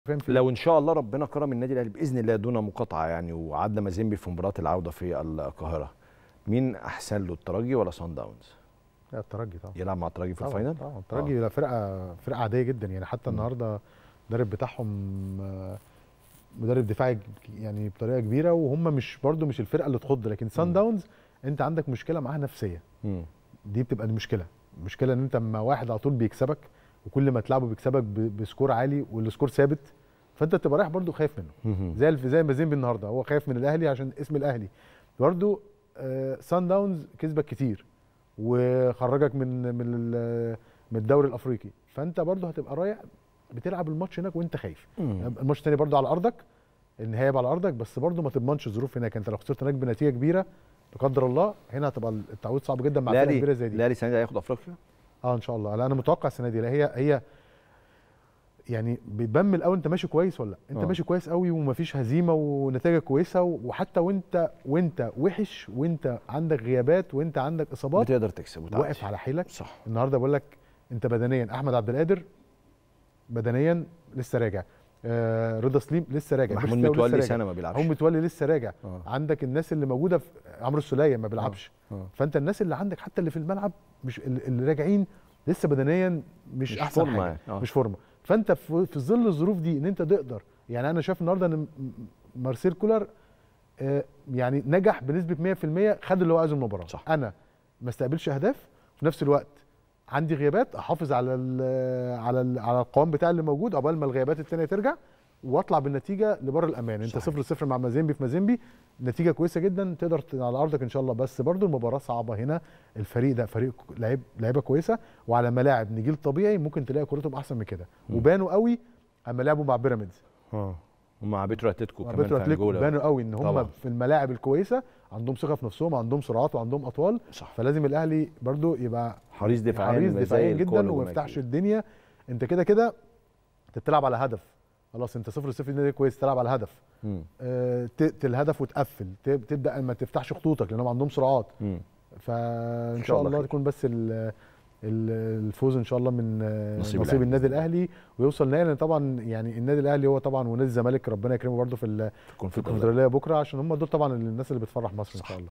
فاهم في لو ان شاء الله ربنا كرم النادي الاهلي باذن الله دون مقاطعه يعني وعدى مازيمبي في مباراه العوده في القاهره مين احسن له الترجي ولا صن داونز لا، الترجي طبعا يلعب مع الترجي في طبعا الفاينل طبعا الترجي ده فرقه فرقه عاديه جدا يعني حتى النهارده المدرب بتاعهم آه، مدرب دفاعي يعني بطريقه كبيره وهم مش برده مش الفرقه اللي تخض لكن سان مم. داونز انت عندك مشكله معاها نفسيه مم. دي بتبقى المشكله المشكله ان انت اما واحد على طول بيكسبك وكل ما تلعبه بيكسبك ب- بسكور عالي والسكور ثابت فانت بتبقى رايح برده خايف منه مم. زي الف- زي مازيمبي النهارده هو خايف من الاهلي عشان اسم الاهلي برضو آه سان داونز كسبك كتير وخرجك من من ال- من الدوري الافريقي فانت برضو هتبقى رايح بتلعب الماتش هناك وانت خايف مم. الماتش التاني برضو على ارضك النهايه يبقى على ارضك بس برضو ما تضمنش الظروف هناك انت لو خسرت هناك بنتيجه كبيره لا قدر الله هنا هتبقى التعويض صعب جدا مع فرقه كبيره الاهلي زي دي الاهلي السنه دي هياخد افريقيا اه ان شاء الله لا انا متوقع السنه دي لا هي هي يعني بيبان من الاول انت ماشي كويس ولا لا انت آه. ماشي كويس قوي ومفيش هزيمه ونتائج كويسه وحتى وانت وانت وحش وانت عندك غيابات وانت عندك اصابات بتقدر تكسب وتعدي واقف على حيلك صح النهارده بقول لك انت بدنيا احمد عبد القادر بدنيا لسه راجع آه رضا سليم لسه راجع محمود بيرسي تاو لسه متولي راجع. سنه ما بيلعبش محمود متولي لسه راجع آه. عندك الناس اللي موجوده في عمرو السوليه ما بيلعبش آه. فانت الناس اللي عندك حتى اللي في الملعب مش اللي اللي راجعين لسه بدنيا مش, مش احسن فورمة حاجه يعني. آه. مش فورمه فانت في, في ظل الظروف دي ان انت تقدر يعني انا شايف النهارده ان م- مارسيل كولر آه، يعني نجح بنسبه 100% خد اللي هو عايزه من المباراه صح. انا ما استقبلش اهداف في نفس الوقت عندي غيابات احافظ على ال على ال على القوام بتاعي اللي موجود عقبال ما الغيابات الثانيه ترجع واطلع بالنتيجه لبر الامان انت صحيح. صفر صفر مع مازيمبي في مازيمبي نتيجه كويسه جدا تقدر ت- على ارضك ان شاء الله بس برضو المباراه صعبه هنا الفريق ده فريق ك- لعيب لعيبه كويسه وعلى ملاعب نجيل طبيعي ممكن تلاقي كورتهم احسن من كده مم. وبانوا قوي اما لعبوا مع بيراميدز اه ومع بيترو اتلتيكو مع كمان بيترو في اتليكو انجولا بانوا قوي ان هم طبعاً. في الملاعب الكويسه عندهم ثقه في نفسهم عندهم سرعات وعندهم اطوال صح فلازم الاهلي برضو يبقى حريص دفاعيا حريص زي دفاعيا الكل جدا هناك. وما يفتحش الدنيا انت كده كده انت بتلعب على هدف خلاص انت صفر صفر النادي كويس تلعب على هدف مم. آه، تقتل الهدف وتقفل تب- تبدا ما تفتحش خطوطك لانهم عندهم سرعات مم. فان شاء شاء الله الله خير. تكون بس ال- ال- الفوز ان شاء الله من آه، نصيب نصيب, الأهلي النادي بإذن الله. الاهلي ويوصل نهائي لان طبعا يعني النادي الاهلي هو طبعا ونادي الزمالك ربنا يكرمه برده في ال- في الكونفدرالية الكونفدراليه بكره عشان هم دول طبعا الناس اللي بتفرح مصر ان شاء الله